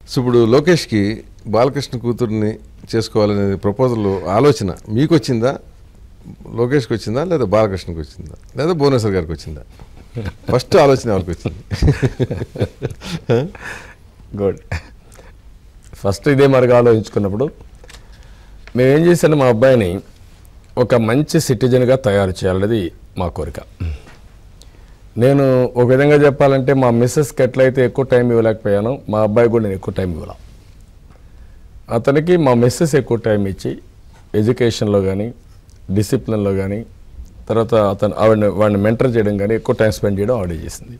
So ఇప్పుడు లోకేష్కి బాలకృష్ణ కూతుర్ని చేసుకోవాలనే ప్రపోజల్ ఆలోచన మీకు వచ్చిందా లోకేష్కి వచ్చిందా లేదా బాలకృష్ణకి వచ్చిందా లేదా భువనేశ్వర్ గారికి వచ్చిందా ఫస్ట్ ఆలోచన ఎవరికి వచ్చింది గుడ్ ఫస్ట్ ఇదే మరిగా ఆలోచించుకున్నప్పుడు మేము ఏం చేశాను మా అబ్బాయిని ఒక మంచి సిటిజన్గా తయారు చేయాలనేది మా కోరిక నేను ఒక విధంగా చెప్పాలంటే మా మిస్సెస్కి ఎట్లయితే ఎక్కువ టైం ఇవ్వలేకపోయానో మా అబ్బాయి కూడా నేను ఎక్కువ టైం ఇవ్వాల అతనికి మా మిస్సెస్ ఎక్కువ టైం ఇచ్చి ఎడ్యుకేషన్లో కానీ డిసిప్లిన్లో కానీ తర్వాత అతను ఆవిడని వాడిని మెంటర్ చేయడం కానీ ఎక్కువ టైం స్పెండ్ చేయడం ఆవిడ చేసింది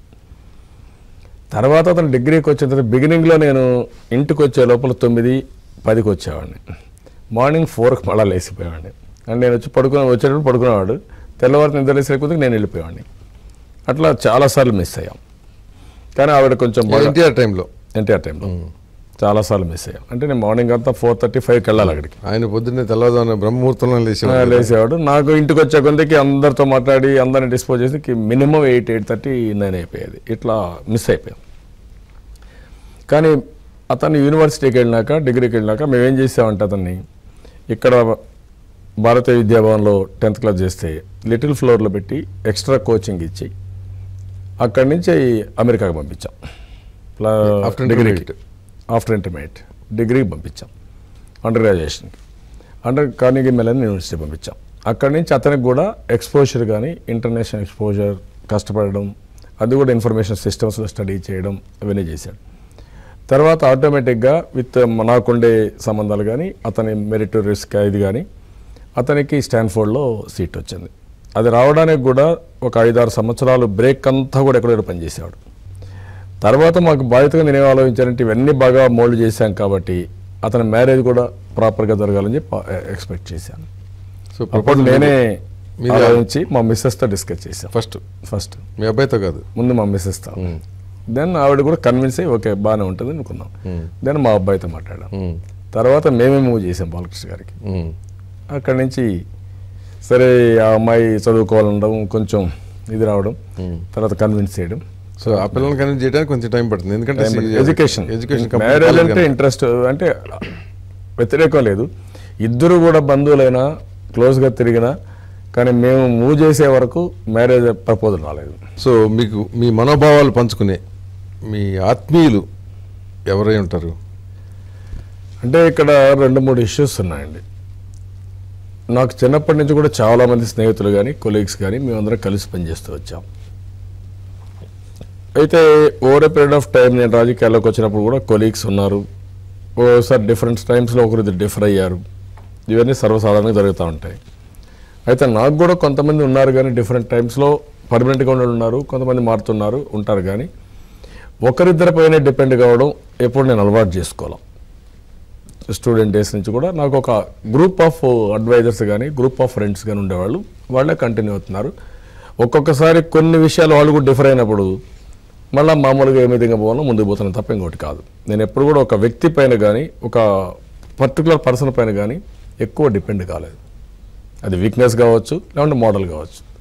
తర్వాత అతను డిగ్రీకి వచ్చిన తర్వాత బిగినింగ్లో నేను ఇంటికి వచ్చే లోపల తొమ్మిది పదికి వచ్చేవాడిని మార్నింగ్ ఫోర్కి మళ్ళీ లేచిపోయేవాడిని అండ్ నేను వచ్చి పడుకుని వచ్చేటప్పుడు పడుకునేవాడు తెల్లవారు నిద్ర లేసేకొద్దికి నేను వెళ్ళిపోయేవాడిని అట్లా చాలాసార్లు మిస్ అయ్యాం కానీ ఆవిడ కొంచెం బాగా ఎన్టీఆర్ టైంలో ఎన్టీఆర్ టైంలో చాలాసార్లు మిస్ అయ్యాం అంటే నేను మార్నింగ్ అంతా ఫోర్ థర్టీ ఫైవ్కి వెళ్ళాలి అక్కడికి ఆయన పొద్దున్నే తెల్లవారుజామున బ్రహ్మముహూర్తంలో లేచి ఆ, లేచేవాడు నాకు ఇంటికి వచ్చే కొందకి అందరితో మాట్లాడి అందరిని డిస్పోజ్ చేసి minimum eight eight thirty nine అయిపోయేది ఇట్లా మిస్ అయిపోయాం కానీ అతను యూనివర్సిటీకి వెళ్ళినాక డిగ్రీకి వెళ్ళినాక మేము ఏం చేసామంటే అతన్ని ఇక్కడ భారతీయ విద్యాభవన్లో టెన్త్ క్లాస్ చేస్తే లిటిల్ ఫ్లోర్లో పెట్టి ఎక్స్ట్రా కోచింగ్ ఇచ్చి అక్కడి నుంచి అమెరికాకి పంపించాం After డిగ్రీకి intermediate. ఆఫ్టర్ ఇంటర్మీడియట్ డిగ్రీకి పంపించాం అండర్ గ్రాడ్యుయేషన్కి అండర్ కార్నిగి మెలన్ యూనివర్సిటీ పంపించాం అక్కడి నుంచి అతనికి కూడా ఎక్స్పోజర్ కానీ ఇంటర్నేషనల్ ఎక్స్పోజర్ కష్టపడడం అది కూడా ఇన్ఫర్మేషన్ సిస్టమ్స్లో స్టడీ చేయడం అవన్నీ చేశాడు తర్వాత ఆటోమేటిక్గా విత్ నాకుండే సంబంధాలు కానీ అతని మెరిట్ రిస్క్ ఇది కానీ అతనికి స్టాన్ఫోర్డ్లో సీట్ వచ్చింది అది రావడానికి కూడా ఒక ఐదారు సంవత్సరాలు బ్రేక్ అంతా కూడా ఎక్కడెక్కడ పనిచేసేవాడు తర్వాత మాకు బాధ్యతగా నేనేం ఆలోచించానంటే ఇవన్నీ బాగా మోల్డ్ చేశాం కాబట్టి అతని మ్యారేజ్ కూడా ప్రాపర్గా జరగాలని చెప్పి ఎక్స్పెక్ట్ చేశాను సో అప్పుడు నేనే మీద- ఆలోచించి మా మిస్సెస్తో డిస్కస్ చేశాను ఫస్ట్ ఫస్ట్ మీ అబ్బాయితో కాదు ముందు మా మిస్సెస్తో దెన్ ఆవిడ కూడా కన్విన్స్ అయ్యి ఓకే బాగానే ఉంటుంది అనుకున్నాం దెన్ మా అబ్బాయితో మాట్లాడాం ఉమ్, తర్వాత మేమే మూవ్ చేసాం బాలకృష్ణ గారికి ఉమ్, అక్కడి నుంచి సరే ఆ అమ్మాయి చదువుకోవాలనడం కొంచెం ఇది రావడం తర్వాత కన్విన్స్ చేయడం సో ఆ పిల్లల్ని కనెక్ట్ చేయడానికి కొంచెం టైం పడుతుంది ఎందుకంటే ఎడ్యుకేషన్ ఎడ్యుకేషన్ మ్యారేజ్ అంటే ఇంట్రెస్ట్ అంటే వ్యతిరేకం లేదు ఇద్దరు కూడా బంధువులైనా క్లోజ్గా తిరిగినా కానీ మేము మూవ్ చేసే వరకు మ్యారేజ్ ప్రపోజల్ రాలేదు సో మీకు మీ మనోభావాలు పంచుకునే మీ ఆత్మీయులు ఎవరై ఉంటారు అంటే ఇక్కడ రెండు మూడు ఇష్యూస్ ఉన్నాయండి నాకు చిన్నప్పటి నుంచి కూడా చాలా మంది స్నేహితులు కానీ కొలీగ్స్ కానీ మేమందరం కలిసి పనిచేస్తూ వచ్చాం అయితే over a period of time నేను రాజకీయాల్లోకి వచ్చినప్పుడు కూడా కొలీగ్స్ ఉన్నారు ఓసారి డిఫరెంట్ టైమ్స్లో ఒకరిద్దరు డిఫర్ అయ్యారు ఇవన్నీ సర్వసాధారణంగా జరుగుతూ ఉంటాయి అయితే నాకు కూడా కొంతమంది ఉన్నారు కానీ డిఫరెంట్ టైమ్స్లో పర్మనెంట్గా ఉన్న ఉన్నారు కొంతమంది మారుతున్నారు ఉంటారు కానీ ఒకరిద్దరి పైన డిపెండ్ కావడం ఎప్పుడు నేను అలవాటు చేసుకోవాలి స్టూడెంట్ డేస్ నుంచి కూడా నాకు ఒక గ్రూప్ ఆఫ్ అడ్వైజర్స్ కానీ గ్రూప్ ఆఫ్ ఫ్రెండ్స్ కానీ ఉండేవాళ్ళు వాళ్ళే కంటిన్యూ అవుతున్నారు ఒక్కొక్కసారి కొన్ని విషయాలు వాళ్ళు కూడా డిఫర్ అయినప్పుడు మళ్ళీ మామూలుగా ఏ విధంగా పోవాలో ముందుకు పోతున్నాను తప్ప ఇంకోటి కాదు నేను ఎప్పుడు కూడా ఒక వ్యక్తి పైన కానీ ఒక పర్టికులర్ పర్సన్ పైన కానీ ఎక్కువ డిపెండ్ కాలేదు అది వీక్నెస్ కావచ్చు లేకుంటే మోడల్ కావచ్చు